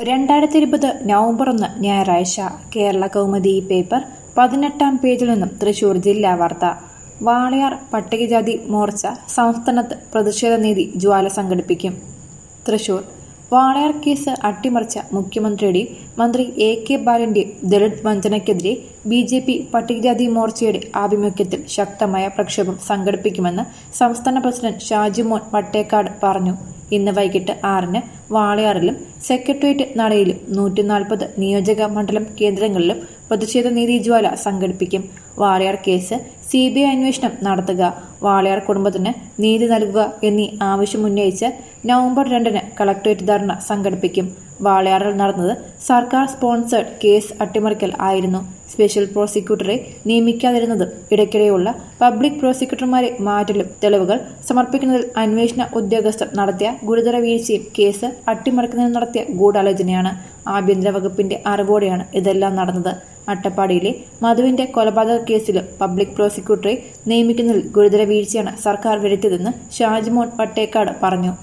രണ്ടായിരത്തി ഇരുപത് നവംബർ ഒന്ന് ഞായറാഴ്ച കേരള കൗമുദി പേപ്പർ പതിനെട്ടാം പേജിൽ നിന്നും തൃശൂർ ജില്ലാ വാർത്ത വാളയാർ പട്ടികജാതി മോർച്ച സംസ്ഥാനത്ത് പ്രതിഷേധ നീതി ജ്വാല സംഘടിപ്പിക്കും തൃശൂർ വാളയാർ കേസ് അട്ടിമറിച്ച മുഖ്യമന്ത്രിയുടെയും മന്ത്രി എ കെ ബാലന്റെയും ദളിത് വഞ്ചനയ്ക്കെതിരെ ബി ജെ പി പട്ടികജാതി മോർച്ചയുടെ ആഭിമുഖ്യത്തിൽ ശക്തമായ പ്രക്ഷോഭം സംഘടിപ്പിക്കുമെന്ന് സംസ്ഥാന പ്രസിഡന്റ് ഷാജിമോൻ വട്ടേക്കാട് പറഞ്ഞു ഇന്ന് വൈകിട്ട് ആറിന് വാളയാറിലും സെക്രട്ടേറിയറ്റ് നടയിലും നൂറ്റി നാൽപ്പത് നിയോജക മണ്ഡലം കേന്ദ്രങ്ങളിലും പ്രതിഷേധ നീതി ജ്വാല സംഘടിപ്പിക്കും Walayar case C B I അന്വേഷണം നടത്തുക വാളയാർ കുടുംബത്തിന് നീതി നൽകുക എന്നീ ആവശ്യമുന്നയിച്ച് നവംബർ രണ്ടിന് കളക്ടറേറ്റ് ധർണ സംഘടിപ്പിക്കും വാളയാറിൽ നടന്നത് സർക്കാർ സ്പോൺസേഡ് കേസ് അട്ടിമറിക്കൽ ആയിരുന്നു സ്പെഷ്യൽ പ്രോസിക്യൂട്ടറെ നിയമിക്കാതിരുന്നതും ഇടയ്ക്കിടെയുള്ള പബ്ലിക് പ്രോസിക്യൂട്ടർമാരെ മാറ്റലും തെളിവുകൾ സമർപ്പിക്കുന്നതിൽ അന്വേഷണ ഉദ്യോഗസ്ഥർ നടത്തിയ ഗുരുതര വീഴ്ചയും കേസ് അട്ടിമറിക്കുന്നതിന് നടത്തിയ ഗൂഢാലോചനയാണ് ആഭ്യന്തര വകുപ്പിന്റെ അറിവോടെയാണ് ഇതെല്ലാം നടന്നത് അട്ടപ്പാടിയിലെ മധുവിന്റെ കൊലപാതക കേസിലും പബ്ലിക് പ്രോസിക്യൂട്ടറെ നിയമിക്കുന്നതിൽ ഗുരുതര വീഴ്ചയാണ് സർക്കാർ വരുത്തിയതെന്ന് ഷാജിമോൻ വട്ടേക്കാട് പറഞ്ഞു